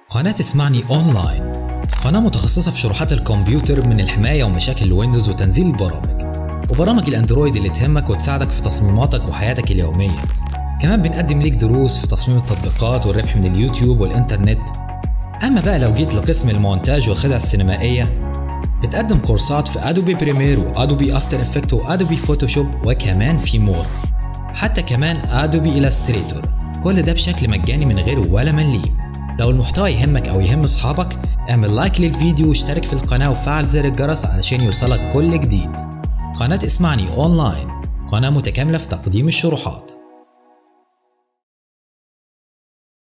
قناة اسمعني أونلاين قناة متخصصة في شروحات الكمبيوتر من الحماية ومشاكل الويندوز وتنزيل البرامج وبرامج الأندرويد اللي تهمك وتساعدك في تصميماتك وحياتك اليومية كمان بنقدم ليك دروس في تصميم التطبيقات والربح من اليوتيوب والإنترنت أما بقى لو جيت لقسم المونتاج والخدع السينمائية بتقدم كورسات في أدوبي بريمير وأدوبي أفتر إفكت وأدوبي فوتوشوب وكمان في مور حتى كمان أدوبي إلاستريتور كل ده بشكل مجاني من غير ولا مليم لو المحتوى يهمك أو يهم أصحابك اعمل لايك للفيديو واشترك في القناة وفعل زر الجرس علشان يوصلك كل جديد قناة اسمعني أونلاين قناة متكاملة في تقديم الشروحات